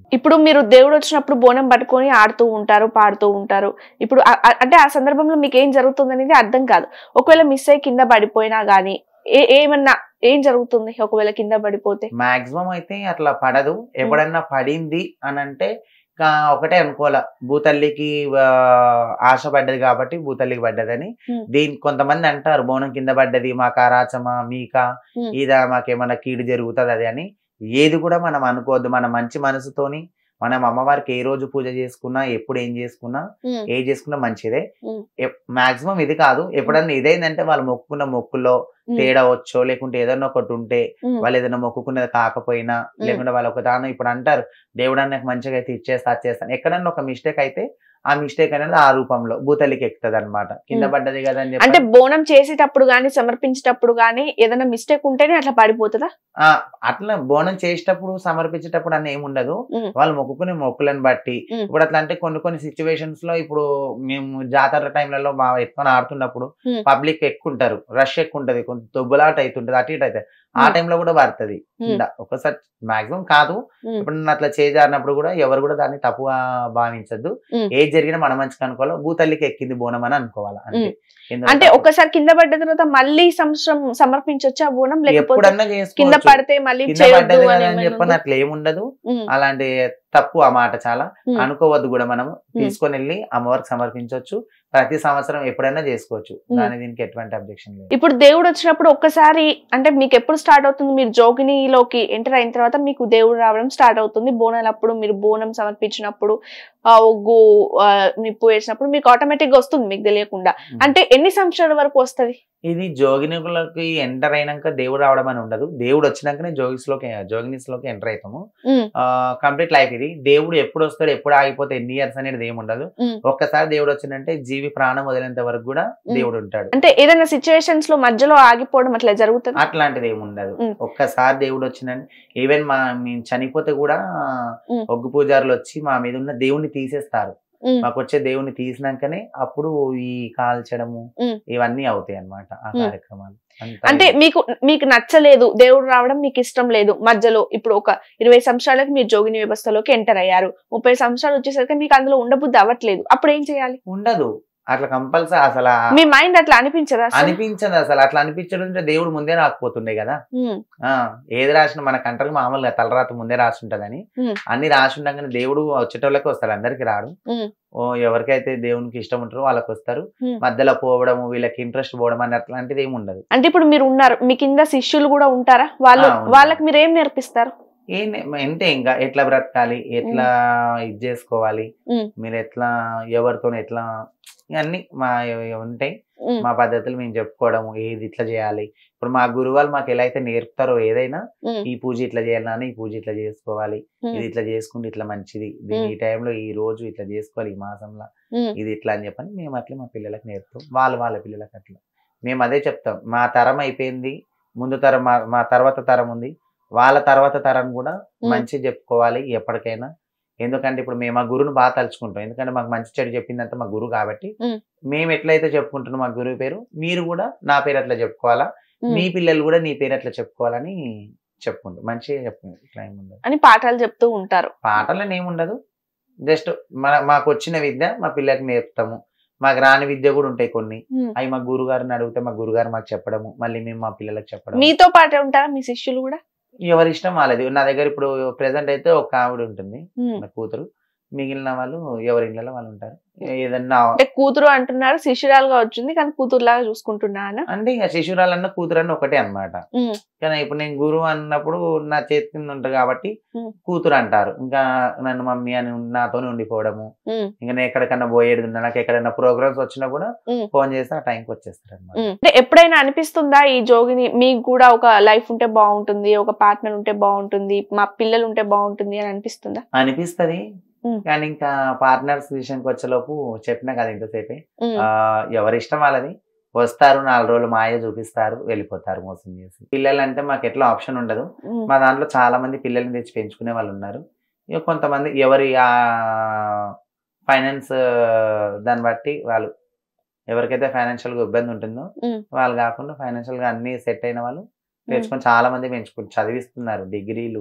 ఇప్పుడు మీరు దేవుడు వచ్చినప్పుడు బోనం పట్టుకొని ఆడుతూ ఉంటారు పాడుతూ ఉంటారు ఇప్పుడు ఆ- ఆ- అంటే ఆ సందర్భంలో మీకు ఏం జరుగుతుంది అనేది అర్థం కాదు ఒకవేళ మిస్ అయ్యి కింద పడిపోయినా గానీ ఏ ఏమన్నా ఏం జరుగుతుంది ఒకవేళ కింద పడిపోతే మాక్సిమం అయితే అట్లా పడదు ఎప్పుడన్నా పడింది అని అంటే ఇంకా ఒకటే అనుకోవాల భూతల్లికి ఆ, ఆశ పడ్డది కాబట్టి భూతల్లికి పడ్డదని Hmm. దీని కొంతమంది అంటారు బోనం కింద పడ్డది మాకు రాచమా మీక Hmm. ఇదా మాకేమన్నా కీడు జరుగుతుంది అది అని ఏది కూడా మనం అనుకోవద్దు మన మంచి మనసుతోని మనం అమ్మవారికి ఏ రోజు పూజ చేసుకున్నా ఎప్పుడు ఏం చేసుకున్నా ఉమ్, ఏ చేసుకున్నా మంచిదే Hmm. మాక్సిమం ఇది కాదు ఎప్పుడన్నా ఇదేంటంటే వాళ్ళు మొక్కుకున్న మొక్కుల్లో ఉమ్, తేడా వచ్చో లేకుంటే ఏదన్నా ఒకటి ఉంటే ఉమ్, వాళ్ళు ఏదైనా మొక్కుకున్నది కాకపోయినా లేకుంటే వాళ్ళు ఒక దానం ఇప్పుడు అంటారు దేవుడు నాకు మంచిగా అయితే ఇచ్చేస్తా చేస్తాను ఎక్కడన్నా ఒక మిస్టేక్ అయితే ఆ మిస్టేక్ అనేది ఆ రూపంలో భూతలికి ఎక్కుతుంది అనమాట కింద Hmm. పడ్డది కదా అని అంటే చెప్పి బోనం చేసేటప్పుడు గానీ సమర్పించేటప్పుడు గానీ ఏదైనా మిస్టేక్ ఉంటేనే అట్లా పడిపోతుందా ఆ, అట్లా బోనం చేసేటప్పుడు సమర్పించేటప్పుడు అని ఏమి ఉండదు ఉమ్, వాళ్ళు మొక్కుకునే మొక్కులను బట్టి Hmm. ఇప్పుడు అట్లా అంటే కొన్ని కొన్ని సిచ్యువేషన్స్ లో ఇప్పుడు మేము జాతర టైంలలో మా ఎత్తుకొని ఆడుతున్నప్పుడు Hmm. పబ్లిక్ ఎక్కువ ఉంటారు రష్ ఎక్కువ ఉంటది కొంచెం దొబ్బలాట అవుతుంటది అటు ఇటు అయితే ఆ Hmm. టైంలో కూడా పడుతుంది కింద ఒకసారి మాక్సిమం కాదు ఉమ్, ఇప్పుడు నన్ను అట్లా చేజారినప్పుడు కూడా ఎవరు కూడా దాన్ని తప్పుగా భావించద్దు ఉమ్. ఏది జరిగినా మన మంచిగా అనుకోవాలి భూతల్లికి ఎక్కింది బోనం అని అనుకోవాలి అంతే ఉమ్. ఎందుకంటే అంటే ఒక్కసారి కింద పడ్డ తర్వాత మళ్ళీ సంవత్సరం సమర్పించొచ్చా బోనం లేకపోతే ఎప్పుడన్నా కింద చేసుకోవచ్చు పడితే మళ్ళీ కింద చేయొద్దు పడ్డది అని కదా అని ఏమైనా చెప్పని ఉందా? అట్లా ఏముండదు ఉమ్, అలాంటి తప్పు ఆ మాట చాలా ఉమ్. అనుకోవద్దు కూడా మనము తీసుకొని వెళ్ళి అమ్మవారికి సమర్పించవచ్చు ప్రతి సంవత్సరం ఎప్పుడైనా చేసుకోవచ్చు ఉమ్. దాని దీనికి ఎటువంటి అబ్జెక్షన్ లేదు ఇప్పుడు దేవుడు వచ్చినప్పుడు ఒక్కసారి అంటే మీకు ఎప్పుడు స్టార్ట్ అవుతుంది మీరు జోగినిలోకి ఎంటర్ అయిన తర్వాత మీకు దేవుడు రావడం స్టార్ట్ అవుతుంది బోనాలప్పుడు మీరు బోనం సమర్పించినప్పుడు ఆ ఒగ్గు ఆ, నిప్పు వేసినప్పుడు మీకు ఆటోమేటిక్ గా వస్తుంది మీకు తెలియకుండా అంటే ఎన్ని సంవత్సరాల వరకు వస్తది ఇది జోగినులకి ఎంటర్ అయినాక దేవుడు రావడం అని ఉండదు దేవుడు వచ్చినాకనే జోగిస్ లోకి జోగినిస్ లోకి ఎంటర్ అవుతాము ఉమ్, కంప్లీట్ లైఫ్ ఇది దేవుడు ఎప్పుడు వస్తాడు ఎప్పుడు ఆగిపోతే ఎన్ని ఇయర్స్ అనేది ఏమి ఉండదు ఉమ్. ఒక్కసారి దేవుడు వచ్చిందంటే జీవి ప్రాణం వదిలేంత వరకు కూడా ఉమ్. దేవుడు ఉంటాడు అంటే ఏదైనా సిచ్యువేషన్స్ లో మధ్యలో ఆగిపోవడం అట్లా జరుగుతుంది అట్లాంటిది ఏమి ఉండదు ఉమ్. ఒక్కసారి దేవుడు వచ్చిందంటే ఈవెన్ మా మేము చనిపోతే కూడా ఉమ్. ఒగ్గు పూజారులు వచ్చి మా మీద ఉన్న దేవుణ్ణి తీసేస్తారు ఉమ్, మాకు వచ్చే దేవుణ్ణి తీసినాకనే అప్పుడు ఈ కాల్చడము ఉమ్. ఇవన్నీ అవుతాయి అన్నమాట ఆ ఉమ్. కార్యక్రమాలు అంతా అంటే ఇది. మీకు మీకు నచ్చలేదు దేవుడు రావడం మీకు ఇష్టం లేదు మధ్యలో ఇప్పుడు ఒక ఇరవై సంవత్సరాలకి మీరు జోగిని వ్యవస్థలోకి ఎంటర్ అయ్యారు ముప్పై సంవత్సరాలు వచ్చేసరికి మీకు అందులో ఉండబుద్ధి అవ్వట్లేదు అప్పుడు ఏం చేయాలి ఉండదు అట్లా కంపల్సరీ అసలు ఆ- మీ మైండ్ అట్లా అనిపించదా అసలు? అనిపించదు అసలు అట్లా అనిపించడం అంటే దేవుడు ముందే రాకపోతుండే కదా ఉమ్, ఆ ఏది రాసిన మన కంటకు మామూలుగా తలరాత ముందే రాసి ఉంటదని ఉమ్. అన్ని రాసి ఉండగానే దేవుడు వచ్చేటోళ్ళకి వస్తాడు అందరికి రాడు ఉమ్. ఓ ఎవరికైతే దేవునికి ఇష్టం ఉంటారో వాళ్ళకి వస్తారు ఉమ్. మధ్యలో పోవడము వీళ్ళకి ఇంట్రెస్ట్ పోవడం అని అట్లాంటిది ఏమి ఉండదు అంటే ఇప్పుడు మీరు ఉన్నారు మీ కింద శిష్యులు కూడా ఉంటారా వాళ్ళు ఆ, ఉంటారు. వాళ్ళకి మీరు ఏం నేర్పిస్తారు ఏం ఎంతే ఇంకా ఎట్లా బ్రతకాలి ఎట్లా ఇది చేసుకోవాలి ఉమ్. మీరు ఎట్లా ఎవరితో ఎట్లా ఇవన్నీ మా ఇవి ఉంటాయి ఉమ్, మా పద్ధతులు మేము చెప్పుకోవడము ఏది ఇట్లా చేయాలి ఇప్పుడు మా గురువాళ్ళు మాకు ఎలా అయితే నేర్పుతారో ఏదైనా ఉమ్, ఈ పూజ ఇట్లా చేయాలని ఈ పూజ ఇట్లా చేసుకోవాలి ఉమ్, ఇది ఇట్లా చేసుకుంటే ఇట్లా మంచిది దీని ఈ టైంలో ఈ రోజు ఇట్లా చేసుకోవాలి ఈ మాసంలో ఉమ్, ఇది ఇట్లా అని చెప్పని మేము అట్లా మా పిల్లలకు నేర్పుతాం వాళ్ళు వాళ్ళ పిల్లలకు అట్లా మేము అదే చెప్తాం మా తరం అయిపోయింది ముందు తరం మా మా తర్వాత తరం ఉంది వాళ్ళ తర్వాత తరం కూడా ఉమ్. మంచి చెప్పుకోవాలి ఎప్పటికైనా ఎందుకంటే ఇప్పుడు మేము మా గురువుని బాగా తలుచుకుంటాం ఎందుకంటే మాకు మంచి చెడు చెప్పిందంతా మా గురువు కాబట్టి ఉమ్. మేము ఎట్లయితే చెప్పుకుంటున్నాం మా గురువు పేరు మీరు కూడా నా పేరు అట్లా చెప్పుకోవాలా ఉమ్. మీ పిల్లలు కూడా నీ పేరు అట్లా చెప్పుకోవాలని చెప్పుకుంటాం మంచిగా చెప్పుకుంటాం ఇట్లా ఏమి ఉండదు అని పాఠాలు చెప్తూ ఉంటారు పాటలను ఏముండదు జస్ట్ మన మాకు వచ్చిన విద్య మా పిల్లలకి నేర్పుతాము మాకు రాని విద్య కూడా ఉంటాయి కొన్ని ఉమ్. అవి మా గురుగారిని అడిగితే మా గురుగారు మాకు చెప్పడము మళ్ళీ మేము మా పిల్లలకు చెప్పడం మీతో పాటే ఉంటారా మీ శిష్యులు కూడా ఎవరి ఇష్టం వాళ్ళది నా దగ్గర ఇప్పుడు ప్రెసెంట్ అయితే ఒక ఆవిడ ఉంటుంది ఉమ్. నా కూతురు మిగిలిన వాళ్ళు ఎవరి ఇళ్ళలో వాళ్ళు ఉంటారు ఏదన్నా అంటే కూతురు అంటున్నారు శిష్యురాలుగా వచ్చింది కానీ కూతురులాగా చూసుకుంటున్నాను అంటే ఇక శిశురాలన్న కూతురన్న ఒకటే అన్నమాట ఉమ్. కానీ ఇప్పుడు నేను గురువు అన్నప్పుడు నా చేతి కింద ఉంటారు కాబట్టి ఉమ్. కూతురు అంటారు ఇంకా నన్ను మమ్మీ అని నాతోనే ఉండిపోవడము ఉమ్. ఇంకా నేను ఎక్కడికన్నా పోయేది ఉన్నా నాకు ఎక్కడైనా ప్రోగ్రామ్స్ వచ్చినా కూడా ఉమ్. ఫోన్ చేస్తే ఆ టైంకి వచ్చేస్తారు అనమాట ఉమ్. అంటే ఎప్పుడైనా అనిపిస్తుందా ఈ జోగిని మీకు కూడా ఒక లైఫ్ ఉంటే బాగుంటుంది ఒక పార్ట్నర్ ఉంటే బాగుంటుంది మా పిల్లలు ఉంటే బాగుంటుంది అని అనిపిస్తుందా అనిపిస్తది ఉమ్. కానీ ఇంకా పార్ట్నర్స్ విషయానికి వచ్చేలోపు చెప్పినా కదా ఇంతసేపే ఉమ్. ఆ, ఎవరి ఇష్టం వాళ్ళది వస్తారు నాలుగు రోజులు మాయ చూపిస్తారు వెళ్ళిపోతారు మోసం చేసి పిల్లలు అంటే మాకు ఎట్లా ఆప్షన్ ఉండదు ఉమ్. మా దాంట్లో చాలా మంది పిల్లల్ని తెచ్చి పెంచుకునే వాళ్ళు ఉన్నారు ఇక కొంతమంది ఎవరి ఆ ఫైనాన్స్ దాన్ని బట్టి వాళ్ళు ఎవరికైతే ఫైనాన్షియల్ గా ఇబ్బంది ఉంటుందో ఉమ్. వాళ్ళు కాకుండా ఫైనాన్షియల్ గా అన్ని సెట్ అయిన వాళ్ళు తెచ్చుకొని చాలా మంది పెంచుకుంటారు చదివిస్తున్నారు డిగ్రీలు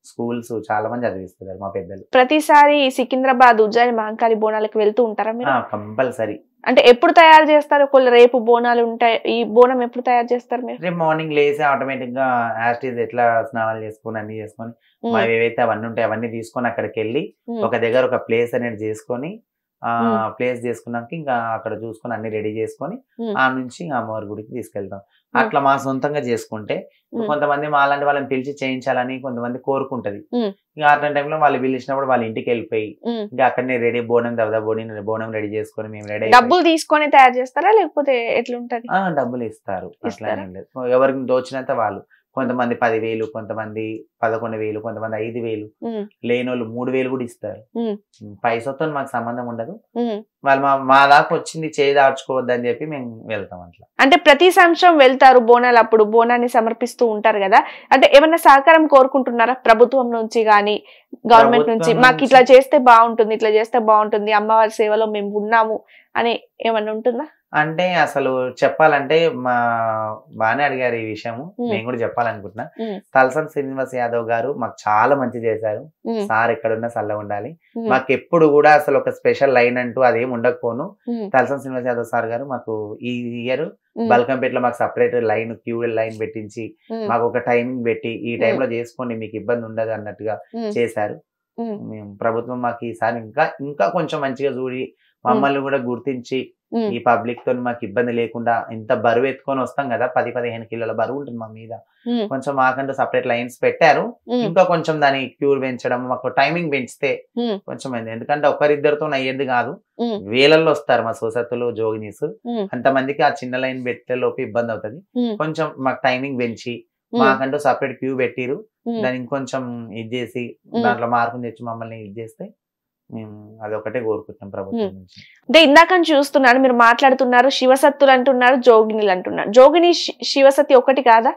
స్కూల్స్ చాలా మంది చదివిస్తున్నారు మా పెద్దలు ప్రతిసారి సికింద్రాబాద్ ఉజ్జాయిని మహంకాళి బోనాలకు వెళ్తూ ఉంటారా మీరు కంపల్సరీ అంటే ఎప్పుడు తయారు చేస్తారు ఒకవేళ రేపు బోనాలు ఉంటాయి ఈ బోనం ఎప్పుడు తయారు చేస్తారు మీరు రేపు మార్నింగ్ లేసి ఆటోమేటిక్ గా యాస్టీజ్ ఎట్లా స్నానాలు చేసుకొని అన్ని చేసుకొని ఉమ్, మా ఏవైతే అవన్నీ ఉంటాయి అవన్నీ తీసుకొని అక్కడికి వెళ్ళి ఉమ్, ఒక దగ్గర ఒక ప్లేస్ అనేది చేసుకొని ఆ మ్మ్. ప్లేస్ చేసుకున్నాక ఇంకా అక్కడ చూసుకొని అన్ని రెడీ చేసుకొని మ్మ్. ఆ నుంచి ఇంకా అమ్మవారి గుడికి తీసుకెళ్తాం అట్లా మా సొంతంగా చేసుకుంటే మ్మ్. కొంతమంది మాలాంటి వాళ్ళని పిలిచి చేయించాలని కొంతమంది కోరుకుంటది మ్మ్. ఇంకా అట్లాంటి టైంలో వాళ్ళు పిలిచినప్పుడు వాళ్ళ ఇంటికి వెళ్ళిపోయి ఉమ్. ఇంకా అక్కడనే రెడీ బోనం దవదా బోని బోనం రెడీ చేసుకొని మేము రెడీ డబ్బులు తీసుకొని తయారు చేస్తారా లేకపోతే ఎట్లుంటది ఆ డబ్బులు ఇస్తారు అట్లా ఇస్తారా? ఏం లేదు ఎవరికి దోచినంత వాళ్ళు కొంతమంది పదివేలు కొంతమంది పదకొండు వేలు కొంతమంది ఐదు వేలు ఉమ్, లేని వాళ్ళు మూడు వేలు కూడా ఇస్తారు ఉమ్. పైసతో మాకు సంబంధం ఉండదు ఉమ్. వాళ్ళు మా మా దాకా వచ్చింది చేయి దాచుకోవద్దని చెప్పి మేము వెళ్తాం అట్లా అంటే ప్రతి సంవత్సరం వెళ్తారు బోనాలు అప్పుడు బోనాన్ని సమర్పిస్తూ ఉంటారు కదా అంటే ఏమన్నా సహకారం కోరుకుంటున్నారా ప్రభుత్వం నుంచి కానీ గవర్నమెంట్ నుంచి ప్రభుత్వం మాకు ఇట్లా చేస్తే బాగుంటుంది ఇట్లా చేస్తే బాగుంటుంది అమ్మవారి సేవలో మేము ఉన్నాము అని ఏమన్నా ఉంటుందా అంటే అసలు చెప్పాలంటే మా బాగానే అడిగారు ఈ విషయము మ్మ్. నేను కూడా చెప్పాలనుకుంటున్నా మ్మ్. తలసన్ శ్రీనివాస్ యాదవ్ గారు మాకు చాలా మంచి చేశారు ఉమ్, సార్ ఎక్కడున్నా చల్లగా ఉండాలి ఉమ్, మాకు ఎప్పుడు కూడా అసలు ఒక స్పెషల్ లైన్ అంటూ అదేం ఉండకపోను ఉమ్, తలసన్ శ్రీనివాస్ యాదవ్ సార్ గారు మాకు ఈ ఇయర్ ఉమ్, బల్కంపేటలో మాకు సపరేట్ లైన్ క్యూ లైన్ పెట్టించి ఉమ్, మాకు ఒక టైమింగ్ పెట్టి ఈ టైంలో చేసుకోండి మీకు ఇబ్బంది ఉండదు అన్నట్టుగా ఉమ్, చేశారు ఉమ్, మేము ప్రభుత్వం మాకు ఈసారి ఇంకా ఇంకా కొంచెం మంచిగా చూడి మమ్మల్ని కూడా గుర్తించి ఉమ్, ఈ పబ్లిక్ తో మాకు ఇబ్బంది లేకుండా ఇంత బరువు ఎత్తుకొని వస్తాం కదా పది పదిహేను కిలోల బరువు ఉంటుంది మా మీద ఉమ్, కొంచెం మాకంటూ సపరేట్ లైన్స్ పెట్టారు ఉమ్, ఇంకా కొంచెం దాని క్యూర్ పెంచడం మాకు టైమింగ్ పెంచితే ఉమ్, కొంచెం అయింది ఎందుకంటే ఒకరిద్దరితో అయ్యేది కాదు ఉమ్, వేలల్లో వస్తారు మా సొసైటీలో జోగినీస్ ఉమ్, అంతమందికి ఆ చిన్న లైన్ పెట్టే లోపు ఇబ్బంది అవుతుంది ఉమ్, కొంచెం మాకు టైమింగ్ పెంచి ఉమ్, మాకంటూ సపరేట్ క్యూ పెట్టిరు ఉమ్. దాన్ని ఇంకొంచెం ఇది చేసి దాంట్లో మార్పుని తెచ్చి మమ్మల్ని ఇది చేస్తే మేము అది ఒకటే కోరుకుంటాం ప్రభుత్వం నుంచి అంటే ఇందాక చూస్తున్నాను మీరు మాట్లాడుతున్నారు శివసత్తులు అంటున్నారు జోగినిలు అంటున్నారు జోగిని శి- శివసతి ఒకటి కాదా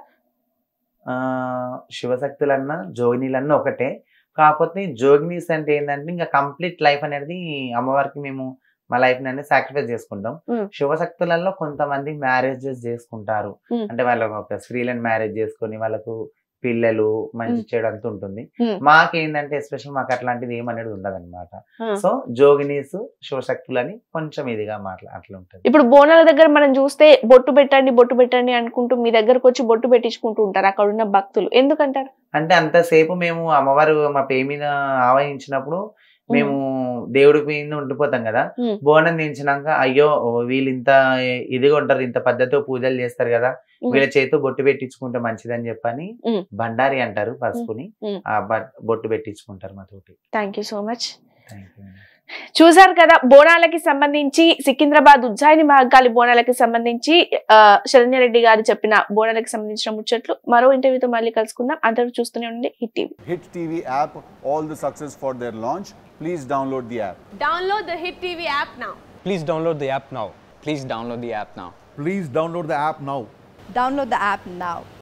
ఆ శివశక్తులన్నా జోగినీలన్నా ఒకటే కాకపోతే జోగినీస్ అంటే ఏంటంటే ఇంకా కంప్లీట్ లైఫ్ అనేది అమ్మవారికి మేము మా లైఫ్ అనేది సాక్రిఫైస్ చేసుకుంటాం Mm. శివశక్తులలో కొంతమంది మ్యారేజెస్ చేసుకుంటారు Mm. అంటే వాళ్ళకు ఒక స్త్రీలను మ్యారేజ్ చేసుకొని వాళ్ళకు పిల్లలు మంచి Mm. చెడు అంత ఉంటుంది Mm. మాకేందంటే ఎస్పెషల్ మాకు అట్లాంటిది ఏమనేది ఉండదు అనమాట Mm. సో జోగినీస్ శివశక్తులని కొంచెం ఇదిగా మాట్లా అట్లా ఉంటుంది ఇప్పుడు బోనాల దగ్గర మనం చూస్తే బొట్టు పెట్టండి బొట్టు పెట్టండి అనుకుంటూ మీ దగ్గరకు వచ్చి బొట్టు పెట్టించుకుంటూ ఉంటారు అక్కడ ఉన్న భక్తులు ఎందుకంటారు అంటే అంతసేపు మేము అమ్మవారు మా పే మీద ఆవహించినప్పుడు మేము దేవుడి మీద ఉండిపోతాం కదా ఉమ్. బోనం దించినాక అయ్యో వీళ్ళు ఇంత ఇదిగా ఉంటారు ఇంత పద్ధతితో పూజలు చేస్తారు కదా ఉమ్. వీళ్ళ చేతితో బొట్టు పెట్టించుకుంటే మంచిదని చెప్పని ఉమ్. బండారి అంటారు పసుపుని ఉమ్. ఆ బట్- బొట్టు పెట్టించుకుంటారు మా తోటి thank you so much Thank you. చూసారు కదా బోనాలకి సంబంధించి సికింద్రాబాద్ ఉజ్జాయిని మహంకాళి బోనాలకి సంబంధించి ఆ, శరణ్యారెడ్డి గారు చెప్పిన బోనాలకి సంబంధించిన ముచ్చట్లు మరో ఇంటర్వ్యూతో మళ్ళీ కలుసుకుందాం అందరూ చూస్తూనే ఉండండి Hit TV Hit TV app, all the success for their launch. Please download the app. Download the Hit TV app now. Please download the app now. Please download the app now. Please download the app now. Download the app now.